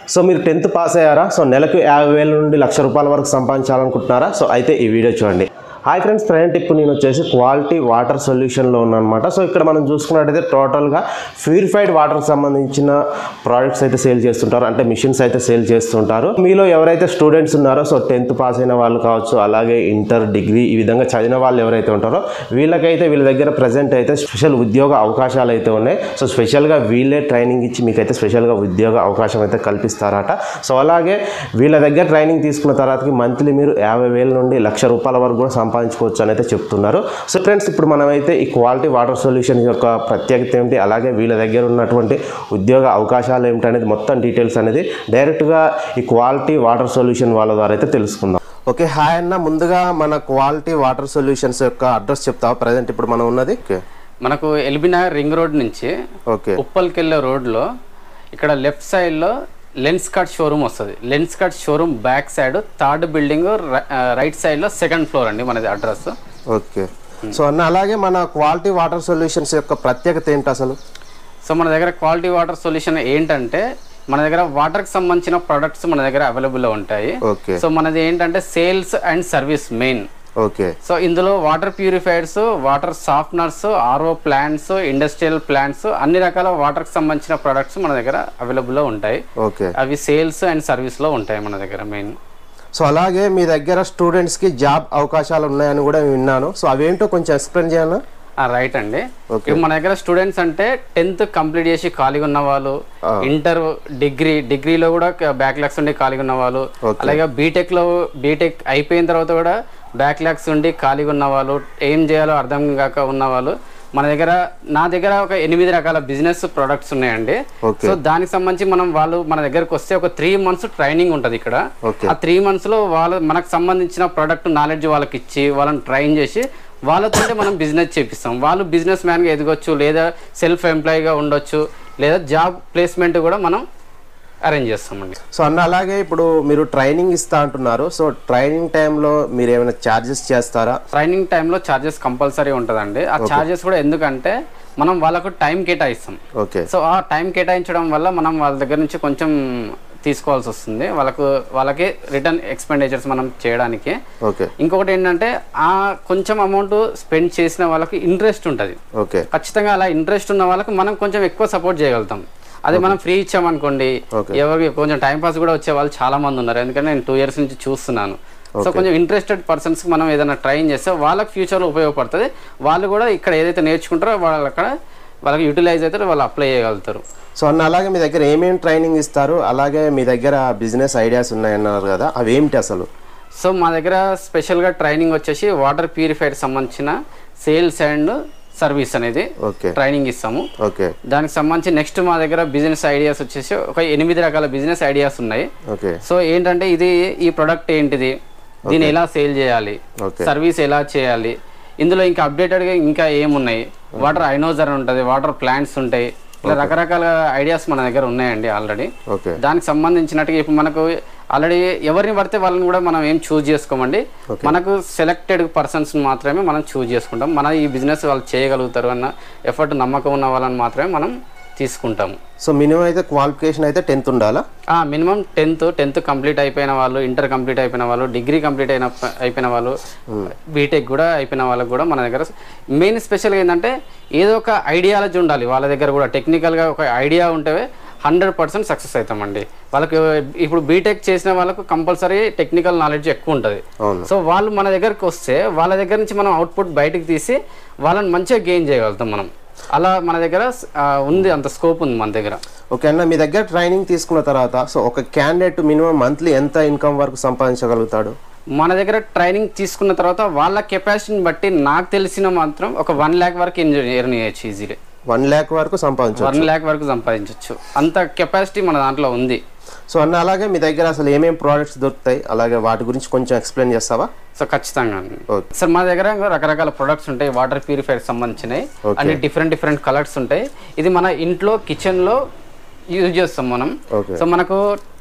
So మీరు tenth pass అయ్యారా so నెలకు యాభై వేల నుండి లక్ష రూపాయల వరకు సంపాదించాలనుకుంటున్నారా సో అయితే ఈ వీడియో చూడండి హాయ్ ఫ్రెండ్స్ ప్రజెంట్ ఇప్పుడు నేను వచ్చేసి క్వాలిటీ వాటర్ సొల్యూషన్లో ఉన్నానమాట సో ఇక్కడ మనం చూసుకున్నట్టయితే టోటల్గా ప్యూరిఫైడ్ వాటర్కి సంబంధించిన ప్రోడక్ట్స్ అయితే సేల్ చేస్తుంటారు అంటే మిషన్స్ అయితే సేల్ చేస్తుంటారు మీలో ఎవరైతే స్టూడెంట్స్ ఉన్నారో సో టెన్త్ పాస్ అయిన వాళ్ళు కావచ్చు అలాగే ఇంటర్ డిగ్రీ ఈ విధంగా చదివిన వాళ్ళు ఎవరైతే ఉంటారో వీళ్ళకైతే వీళ్ళ దగ్గర ప్రజెంట్ అయితే స్పెషల్ ఉద్యోగ అవకాశాలు అయితే ఉన్నాయి సో స్పెషల్గా వీళ్ళే ట్రైనింగ్ ఇచ్చి మీకైతే స్పెషల్గా ఉద్యోగ అవకాశం అయితే కల్పిస్తారట సో అలాగే వీళ్ళ దగ్గర ట్రైనింగ్ తీసుకున్న తర్వాతకి మంత్లీ మీరు యాభై వేల నుండి లక్ష రూపాయల వరకు కూడా సంపాదించుకోవచ్చు అని అయితే చెప్తున్నారు సో ఫ్రెండ్స్ ఇప్పుడు మనమైతే ఈ క్వాలిటీ వాటర్ సొల్యూషన్ యొక్క ప్రత్యేకత ఏమిటి అలాగే వీళ్ళ దగ్గర ఉన్నటువంటి ఉద్యోగ అవకాశాలు ఏమిటి అనేది మొత్తం డీటెయిల్స్ అనేది డైరెక్ట్గా ఈ క్వాలిటీ వాటర్ సొల్యూషన్ వాళ్ళ ద్వారా అయితే తెలుసుకుందాం ఓకే హాయ్ అన్న ముందుగా మన క్వాలిటీ వాటర్ సొల్యూషన్స్ యొక్క అడ్రస్ చెప్తావా ప్రజెంట్ ఇప్పుడు మనం ఉన్నది ఓకే మనకు ఎల్బినగర్ రింగ్ రోడ్ నుంచి ఓకే ఉప్పల్కి వెళ్ళే రోడ్లో ఇక్కడ లెఫ్ట్ సైడ్లో లెన్స్ కట్ షోరూమ్ వస్తుంది lens cut showroom back side third building right సైడ్లో సెకండ్ ఫ్లోర్ అండి మనది అడ్రస్ ఓకే సో అన్న అలాగే మన క్వాలిటీ వాటర్ సొల్యూషన్స్ యొక్క ప్రత్యేకత ఏంటి అసలు సో మన దగ్గర క్వాలిటీ వాటర్ సొల్యూషన్ ఏంటంటే మన దగ్గర వాటర్కి సంబంధించిన ప్రొడక్ట్స్ మన దగ్గర అవైలబుల్లో ఉంటాయి ఓకే సో మనది ఏంటంటే sales and service main okay so ఇందులో water purifiers water softeners RO plants industrial plants అన్ని రకాల వాటర్కి సంబంధించిన ప్రొడక్ట్స్ మన దగ్గర అవైలబుల్లో ఉంటాయి ఓకే అవి సేల్స్ అండ్ సర్వీస్లో ఉంటాయి మన దగ్గర మెయిన్ సో అలాగే మీ దగ్గర స్టూడెంట్స్కి జాబ్ అవకాశాలు ఉన్నాయని కూడా విన్నాను సో అవేంటో కొంచెం ఎక్స్ప్లెయిన్ చేయాలా రైట్ అండి ఇప్పుడు మన దగ్గర స్టూడెంట్స్ అంటే టెన్త్ కంప్లీట్ చేసి ఖాళీగా ఉన్న వాళ్ళు ఇంటర్ డిగ్రీ డిగ్రీలో కూడా బ్యాక్లాగ్స్ ఉండి ఖాళీగా ఉన్న వాళ్ళు అలాగే బీటెక్ లో బీటెక్ అయిపోయిన తర్వాత కూడా బ్యాక్లాగ్స్ ఉండి ఖాళీగా ఉన్న వాళ్ళు ఏం చేయాలో అర్థం కాక ఉన్న వాళ్ళు మన దగ్గర నా దగ్గర ఒక ఎనిమిది రకాల బిజినెస్ ప్రొడక్ట్స్ ఉన్నాయండి Okay. సో దానికి సంబంధించి మనం వాళ్ళు మన దగ్గరకు వస్తే ఒక త్రీ మంత్స్ ట్రైనింగ్ ఉంటుంది ఇక్కడ Okay. ఆ త్రీ మంత్స్ లో వాళ్ళ మనకు సంబంధించిన ప్రోడక్ట్ నాలెడ్జ్ వాళ్ళకి ఇచ్చి వాళ్ళని ట్రైన్ చేసి వాళ్ళతో మనం బిజినెస్ చేపిస్తాం వాళ్ళు బిజినెస్ మ్యాన్గా ఎదగొచ్చు లేదా సెల్ఫ్ ఎంప్లాయీగా ఉండొచ్చు లేదా జాబ్ ప్లేస్మెంట్ కూడా మనం అరేంజ్ చేస్తామండి సో అన్న అలాగే ఇప్పుడు మీరు ట్రైనింగ్ ఇస్తా అంటున్నారు సో ట్రైనింగ్ టైంలో మీరు ఏమైనా ఛార్జెస్ చేస్తారా ట్రైనింగ్ టైంలో ఛార్జెస్ కంపల్సరీ ఉంటుందండి ఆ ఛార్జెస్ కూడా ఎందుకంటే మనం వాళ్ళకు టైం కేటాయిస్తాం ఓకే సో ఆ టైం కేటాయించడం వల్ల మనం వాళ్ళ దగ్గర నుంచి కొంచెం తీసుకోవాల్సి వస్తుంది వాళ్ళకు వాళ్ళకి రిటర్న్ ఎక్స్పెండిచర్స్ మనం చేయడానికి ఓకే ఇంకొకటి ఏంటంటే ఆ కొంచెం అమౌంట్ స్పెండ్ చేసిన వాళ్ళకి ఇంట్రెస్ట్ ఉంటుంది ఓకే ఖచ్చితంగా అలా ఇంట్రెస్ట్ ఉన్న వాళ్ళకి మనం కొంచెం ఎక్కువ సపోర్ట్ చేయగలుగుతాం అదే మనం ఫ్రీ ఇచ్చామనుకోండి Okay. ఎవరికి కొంచెం టైం పాస్ కూడా వచ్చే వాళ్ళు చాలా మంది ఉన్నారు ఎందుకంటే నేను టూ ఇయర్స్ నుంచి చూస్తున్నాను సో కొంచెం ఇంట్రెస్టెడ్ పర్సన్స్కి మనం ఏదైనా ట్రైన్ చేస్తే వాళ్ళకి ఫ్యూచర్లో ఉపయోగపడుతుంది వాళ్ళు కూడా ఇక్కడ ఏదైతే నేర్చుకుంటారో వాళ్ళు అక్కడ వాళ్ళకి యూటిలైజ్ అయితే వాళ్ళు అప్లై చేయగలుగుతారు సో అన్న అలాగే మీ దగ్గర ఏమేమి ట్రైనింగ్ ఇస్తారు అలాగే మీ దగ్గర బిజినెస్ ఐడియాస్ ఉన్నాయన్నారు కదా అవి ఏమిటి అసలు సో మా దగ్గర స్పెషల్గా ట్రైనింగ్ వచ్చేసి వాటర్ ప్యూరిఫైర్ సంబంధించిన సేల్స్ అండ్ సర్వీస్ అనేది ఓకే ట్రైనింగ్ ఇస్తాము ఓకే దానికి సంబంధించి నెక్స్ట్ మా దగ్గర బిజినెస్ ఐడియాస్ వచ్చేసి ఒక ఎనిమిది రకాల బిజినెస్ ఐడియాస్ ఉన్నాయి ఓకే సో ఏంటంటే ఇది ఈ ప్రొడక్ట్ ఏంటిది దీన్ని ఎలా సేల్ చేయాలి Okay. సర్వీస్ ఎలా చేయాలి ఇందులో ఇంకా అప్డేటెడ్గా ఇంకా ఏమున్నాయి వాటర్ ఐనోజర్ ఉంటుంది వాటర్ ప్లాంట్స్ ఉంటాయి ఇలా రకరకాల ఐడియాస్ మన దగ్గర ఉన్నాయండి ఆల్రెడీ ఓకే దానికి సంబంధించినట్టుగా ఇప్పుడు మనకు ఆల్రెడీ ఎవరిని పడితే వాళ్ళని కూడా మనం ఏం చూజ్ చేసుకోమండి మనకు సెలెక్టెడ్ పర్సన్స్ మాత్రమే మనం చూజ్ చేసుకుంటాం మన ఈ బిజినెస్ వాళ్ళు చేయగలుగుతారు అన్న ఎఫర్ట్ నమ్మకం ఉన్న వాళ్ళని మాత్రమే మనం తీసుకుంటాము సో మినిమం అయితే క్వాలిఫికేషన్ అయితే టెన్త్ ఉండాలా మినిమం టెన్త్ టెన్త్ కంప్లీట్ అయిపోయిన వాళ్ళు ఇంటర్ కంప్లీట్ అయిపోయిన వాళ్ళు డిగ్రీ కంప్లీట్ అయిన అయిపోయిన వాళ్ళు బీటెక్ కూడా అయిపోయిన వాళ్ళకి కూడా మన దగ్గర మెయిన్ స్పెషల్గా ఏంటంటే ఏదో ఒక ఐడియాలజీ ఉండాలి వాళ్ళ దగ్గర కూడా టెక్నికల్గా ఒక ఐడియా ఉంటే హండ్రెడ్ పర్సెంట్ సక్సెస్ అవుతామండి వాళ్ళకి ఇప్పుడు బీటెక్ చేసిన వాళ్ళకు కంపల్సరీ టెక్నికల్ నాలెడ్జ్ ఎక్కువ ఉంటుంది అవును సో వాళ్ళు మన దగ్గరకు వస్తే వాళ్ళ దగ్గర నుంచి మనం అవుట్పుట్ బయటకు తీసి వాళ్ళని మంచిగా గెయిన్ చేయగలుగుతాం మనం అలా మన దగ్గర ఆ, ఉంది అంత స్కోప్ ఉంది మన దగ్గర ఓకే అన్న మీ దగ్గర ట్రైనింగ్ తీసుకున్న తర్వాత సో ఒక క్యాండిడేట్ మినిమం మంత్లీ ఎంత ఇన్కమ్ వరకు సంపాదించగలుగుతాడు మన దగ్గర ట్రైనింగ్ తీసుకున్న తర్వాత వాళ్ళ కెపాసిటీని బట్టి నాకు తెలిసిన మాత్రం ఒక వన్ ల్యాక్ వరకు ఎర్న్ చేయొచ్చు ఈజీలీ వన్ ల్యాక్ వరకు సంపాదించవచ్చు వన్ ల్యాక్ వరకు సంపాదించవచ్చు అంత కెపాసిటీ మన దాంట్లో ఉంది సో అన్న అలాగే మీ దగ్గర అసలు ఏమేమి ప్రోడక్ట్స్ దొరుకుతాయి అలాగే వాటి గురించి కొంచెం ఎక్స్ప్లెయిన్ చేస్తావా సో ఖచ్చితంగా ఓకే సార్ మా దగ్గర రకరకాల ప్రొడక్ట్స్ ఉంటాయి వాటర్ ప్యూరిఫైర్ సంబంధించినవి అన్ని డిఫరెంట్ డిఫరెంట్ కలర్స్ ఉంటాయి ఇది మన ఇంట్లో కిచెన్లో యూజ్ చేస్తాం మనం ఓకే సో మనకు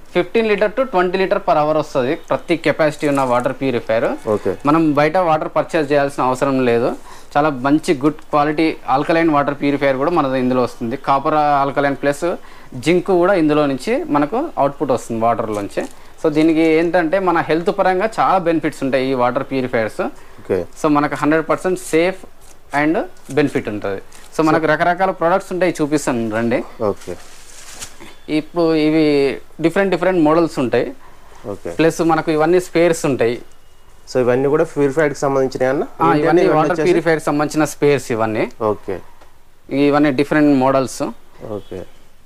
fifteen litre to twenty litre per hour వస్తుంది ప్రతి కెపాసిటీ ఉన్న వాటర్ ప్యూరిఫైయర్ ఓకే మనం బయట వాటర్ పర్చేస్ చేయాల్సిన అవసరం లేదు చాలా మంచి good quality alkaline water purifier కూడా మనది ఇందులో వస్తుంది కాపర్ ఆల్కలైన్ ప్లస్ జింక్ కూడా ఇందులో నుంచి మనకు అవుట్పుట్ వస్తుంది వాటర్లోంచి సో దీనికి ఏంటంటే మన హెల్త్ పరంగా చాలా బెనిఫిట్స్ ఉంటాయి ఈ వాటర్ ప్యూరిఫైయర్స్ ఓకే సో మనకు hundred percent safe and benefit ఉంటుంది సో మనకు రకరకాల ప్రొడక్ట్స్ ఉంటాయి చూపిస్తాను రండి ఓకే ఇప్పుడు ఇవి డిఫరెంట్ డిఫరెంట్ మోడల్స్ ఉంటాయి ఓకే ప్లస్ మనకు ఇవన్నీ స్పేర్స్ ఉంటాయి సో ఇవన్నీ కూడా ప్యూరిఫైడ్కి సంబంధించినవి అన్న ఆ, ఇవన్నీ వాటర్ ప్యూరిఫైర్ సంబంధించిన స్పేర్స్ ఇవన్నీ ఓకే ఇవన్నీ డిఫరెంట్ మోడల్స్ ఓకే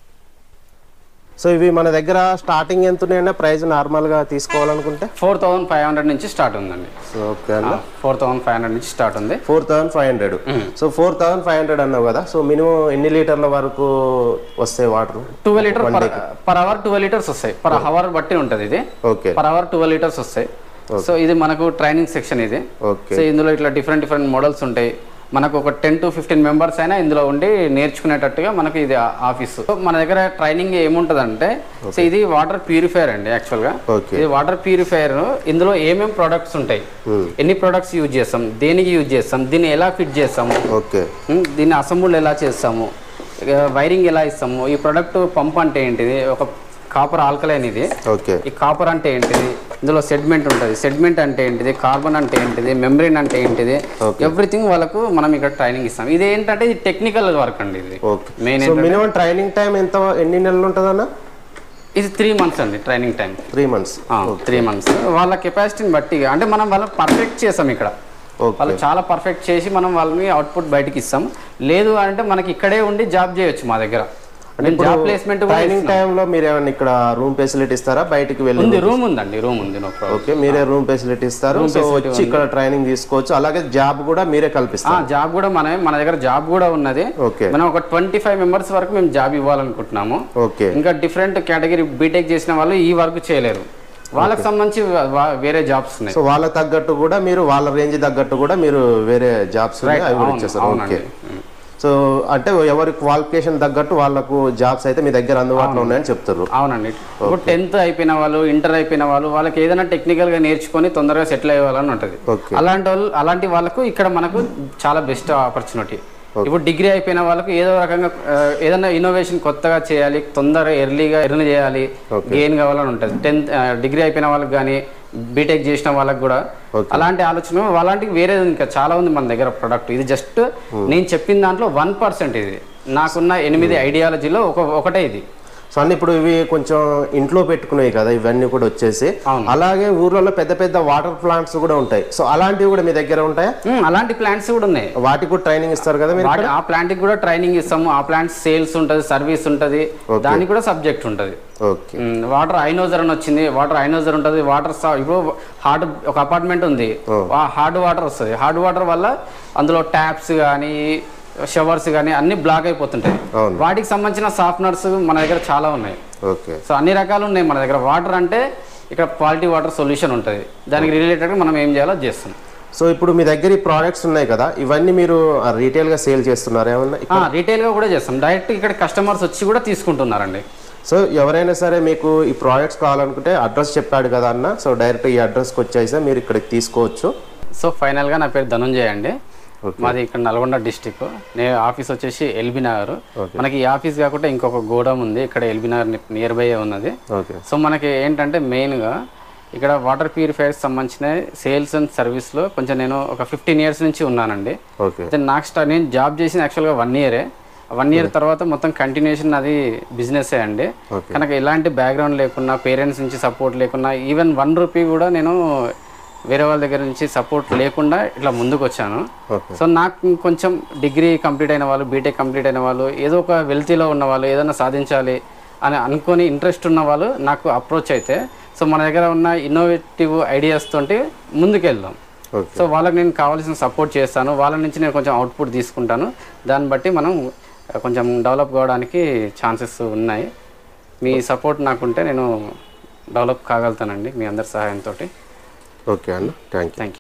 సో ఇవి మన దగ్గర స్టార్టింగ్ ఎంత ఉన్నాయన్నా ప్రైస్ నార్మల్గా తీసుకోవాలనుకుంటే ఫోర్ థౌసండ్ ఫైవ్ హండ్రెడ్ నుంచి స్టార్ట్ ఉందండి సో ఓకే అన్న ఫోర్ థౌసండ్ ఫైవ్ హండ్రెడ్ నుంచి స్టార్ట్ ఉంది four thousand five hundred so four thousand five hundred అన్నావు కదా సో మినిమం ఎన్ని లీటర్ల వరకు వస్తాయి water twelve litre per per hour twelve litres వస్తాయి పర్ అవర్ బట్టి ఉంటుంది ఇది okay per hour twelve litres వస్తాయి సో ఇది మనకు ట్రైనింగ్ సెక్షన్ ఇది ఓకే సో ఇందులో ఇట్లా డిఫరెంట్ డిఫరెంట్ మోడల్స్ ఉంటాయి మనకు ఒక టెన్ టు ఫిఫ్టీన్ మెంబర్స్ అయినా ఇందులో ఉండి నేర్చుకునేటట్టుగా మనకి ఇది ఆఫీస్ మన దగ్గర ట్రైనింగ్ ఏముంటుందంటే సో ఇది వాటర్ ప్యూరిఫైయర్ అండి యాక్చువల్గా ఓకే ఇది వాటర్ ప్యూరిఫైయర్ ఇందులో ఏమేమి ప్రొడక్ట్స్ ఉంటాయి ఎన్ని ప్రొడక్ట్స్ యూజ్ చేస్తాం దేనికి యూజ్ చేస్తాం దీన్ని ఎలా ఫిట్ చేస్తాము ఓకే ఉమ్, దీన్ని అసెంబుల్ ఎలా చేస్తాము ఇక వైరింగ్ ఎలా ఇస్తాము ఈ ప్రొడక్ట్ పంప్ అంటే ఏంటిది ఒక కాపర్ ఆల్కలైన్ ఇది ఓకే ఈ కాపర్ అంటే ఏంటిది ఇందులో సెడ్మెంట్ ఉంటుంది సెడ్మెంట్ అంటే ఏంటిది కార్బన్ అంటే ఏంటిది మెమ్బ్రెయిన్ అంటే ఏంటిది ఎవ్రీథింగ్ వాళ్ళకు మనం ఇక్కడ ట్రైనింగ్ ఇస్తాం ఇది ఏంటంటే ఇది టెక్నికల్ వర్క్ అండి ఇది okay main so minimum training time ఎంత ఎన్ని నెలలు ఉంటుందన్న ఇది త్రీ మంత్స్ అండి training time three months three months వాళ్ళ కెపాసిటీని బట్టి అంటే మనం వాళ్ళని పర్ఫెక్ట్ చేసాం ఇక్కడ ఓకే వాళ్ళు చాలా పర్ఫెక్ట్ చేసి మనం వాళ్ళని అవుట్పుట్ బయటకి ఇస్తాం లేదు అంటే మనకి ఇక్కడే ఉండి జాబ్ చేయొచ్చు మా దగ్గర మేము జాబ్ ప్లేస్మెంట్ కూడా ట్రైనింగ్ టైంలో మీరు ఏమైనా ఇక్కడ రూమ్ ఫెసిలిటీ ఇస్తారా బయటికి వెళ్ళి ఉంది రూమ్ ఉందండి రూమ్ ఉంది నో ప్రాబ్లం ఓకే మీరే రూమ్ ఫెసిలిటీ ఇస్తారు సో వచ్చి ఇక్కడ ట్రైనింగ్ తీసుకోవచ్చు అలాగే జాబ్ కూడా మీరే కల్పిస్తారు జాబ్ కూడా మన మన దగ్గర జాబ్ కూడా ఉన్నది ఓకే మనం ఒక ట్వంటీ ఫైవ్ మెంబర్స్ వరకు మేము జాబ్ ఇవ్వాలనుకుంటున్నాము ఓకే ఇంకా డిఫరెంట్ కేటగిరీ బీటెక్ చేసిన వాళ్ళు ఈ వర్క్ చేయలేరు వాళ్ళకి సంబంధించి వా- వేరే జాబ్స్ ఉన్నాయి సో వాళ్ళకి తగ్గట్టు కూడా మీరు వాళ్ళ రేంజ్ తగ్గట్టు కూడా మీరు వేరే జాబ్స్ అవి కూడా అవును, ఇచ్చేస్తారు ఓకే అవునండి సో అంటే ఎవరి క్వాలిఫికేషన్ తగ్గట్టు వాళ్ళకు జాబ్స్ అయితే మీ దగ్గర అందుబాటులో ఉన్నాయని చెప్తారు అవునండి ఇప్పుడు టెన్త్ అయిపోయిన వాళ్ళు ఇంటర్ అయిపోయిన వాళ్ళు వాళ్ళకి ఏదైనా టెక్నికల్ గా నేర్చుకొని తొందరగా సెటిల్ అయ్యేవాళ్ళని ఉంటుంది ఓకే అలాంటి వాళ్ళు అలాంటి వాళ్ళకు ఇక్కడ మనకు చాలా బెస్ట్ ఆపర్చునిటీ ఇప్పుడు డిగ్రీ అయిపోయిన వాళ్ళకు ఏదో రకంగా ఆ, ఏదైనా ఇన్నోవేషన్ కొత్తగా చేయాలి తొందరగా ఎర్లీగా ఎర్న్ చేయాలి గెయిన్ కావాలని ఉంటుంది టెన్త్ డిగ్రీ అయిపోయిన వాళ్ళకి కానీ బీటెక్ చేసిన వాళ్ళకి కూడా అలాంటి ఆలోచన అలాంటివి వేరే ఇంకా చాలా ఉంది మన దగ్గర ప్రొడక్ట్ ఇది జస్ట్ నేను చెప్పిన దాంట్లో వన్ పర్సెంట్ ఇది నాకున్న ఎనిమిది ఐడియాలజీలో ఒక ఒకటే ఇది సో అన్ని ఇప్పుడు ఇవి కొంచెం ఇంట్లో పెట్టుకునేవి కదా ఇవన్నీ కూడా వచ్చేసి అవును. అలాగే ఊర్లలో పెద్ద పెద్ద వాటర్ ప్లాంట్స్ కూడా ఉంటాయి సో అలాంటివి కూడా మీ దగ్గర ఉంటాయా మ్మ్, అలాంటి ప్లాంట్స్ కూడా ఉన్నాయి వాటికి కూడా ట్రైనింగ్ ఇస్తారు కదా మీరు వాటి ఆ ప్లాంట్ కి కూడా ట్రైనింగ్ ఇస్తాము ఆ ప్లాంట్ సేల్స్ ఉంటది సర్వీస్ ఉంటది దానికి కూడా సబ్జెక్ట్ ఉంటది ఓకే వాటర్ ఐనోజర్ అని వచ్చింది వాటర్ ఐనోజర్ ఉంటుంది వాటర్ ఇప్పుడు హార్డ్ ఒక అపార్ట్మెంట్ ఉంది ఆ హార్డ్ వాటర్ వస్తుంది హార్డ్ వాటర్ వల్ల అందులో ట్యాప్స్ కానీ షవర్స్ కానీ అన్ని బ్లాక్ అయిపోతుంటాయి అవును. వాటికి సంబంధించిన సాఫ్ట్నర్స్ మన దగ్గర చాలా ఉన్నాయి ఓకే సో అన్ని రకాలు ఉన్నాయి మన దగ్గర వాటర్ అంటే ఇక్కడ క్వాలిటీ వాటర్ సొల్యూషన్ ఉంటుంది దానికి రిలేటెడ్గా మనం ఏం చేయాలో అది చేస్తాం సో ఇప్పుడు మీ దగ్గర ఈ ప్రోడక్ట్స్ ఉన్నాయి కదా ఇవన్నీ మీరు రీటైల్ గా సేల్ చేస్తున్నారు ఏమన్నా రీటైల్గా కూడా చేస్తాం డైరెక్ట్ ఇక్కడ కస్టమర్స్ వచ్చి కూడా తీసుకుంటున్నారండి సో ఎవరైనా సరే మీకు ఈ ప్రోడక్ట్స్ కావాలనుకుంటే అడ్రస్ చెప్పాడు కదా అన్న సో డైరెక్ట్ ఈ అడ్రస్కి వచ్చేసా మీరు ఇక్కడికి తీసుకోవచ్చు సో ఫైనల్గా నా పేరు ధనుంజయ్ అండి మాది ఇక్కడ నల్గొండ డిస్టిక్ నేను ఆఫీస్ వచ్చేసి ఎల్బీ నగర్ మనకి ఈ ఆఫీస్ కాకుండా ఇంకొక గోడౌన్ ఉంది ఇక్కడ ఎల్బీ నగర్ నియర్ బై ఉన్నది ఓకే సో మనకి ఏంటంటే మెయిన్గా ఇక్కడ వాటర్ ప్యూరిఫైర్స్ సంబంధించిన సేల్స్ అండ్ సర్వీస్లో కొంచెం నేను ఒక ఫిఫ్టీన్ ఇయర్స్ నుంచి ఉన్నానండి ఓకే అయితే నాకు స్టార్ట్ నేను జాబ్ చేసిన యాక్చువల్గా వన్ ఇయరే వన్ ఇయర్ తర్వాత మొత్తం కంటిన్యూషన్ అది బిజినెస్ అండి కనుక ఎలాంటి బ్యాక్గ్రౌండ్ లేకున్నా పేరెంట్స్ నుంచి సపోర్ట్ లేకున్నా ఈవెన్ వన్ రూపీ కూడా నేను వేరే వాళ్ళ దగ్గర నుంచి సపోర్ట్ లేకుండా ఇట్లా ముందుకు వచ్చాను ఓకే సో నాకు కొంచెం డిగ్రీ కంప్లీట్ అయిన వాళ్ళు బీటెక్ కంప్లీట్ అయిన వాళ్ళు ఏదో ఒక వెల్తీలో ఉన్న వాళ్ళు ఏదైనా సాధించాలి అని అనుకొని ఇంట్రెస్ట్ ఉన్న వాళ్ళు నాకు అప్రోచ్ అయితే సో మన దగ్గర ఉన్న ఇన్నోవేటివ్ ఐడియాస్ తోటి ముందుకెళ్దాం ఓకే సో వాళ్ళకి నేను కావాల్సిన సపోర్ట్ చేస్తాను వాళ్ళ నుంచి నేను కొంచెం అవుట్పుట్ తీసుకుంటాను దాన్ని బట్టి మనం కొంచెం డెవలప్ కావడానికి ఛాన్సెస్ ఉన్నాయి మీ సపోర్ట్ నాకుంటే నేను డెవలప్ కాగలుగుతానండి మీ అందరి సహాయంతో ఓకే అన్న థ్యాంక్ యూ థ్యాంక్ యూ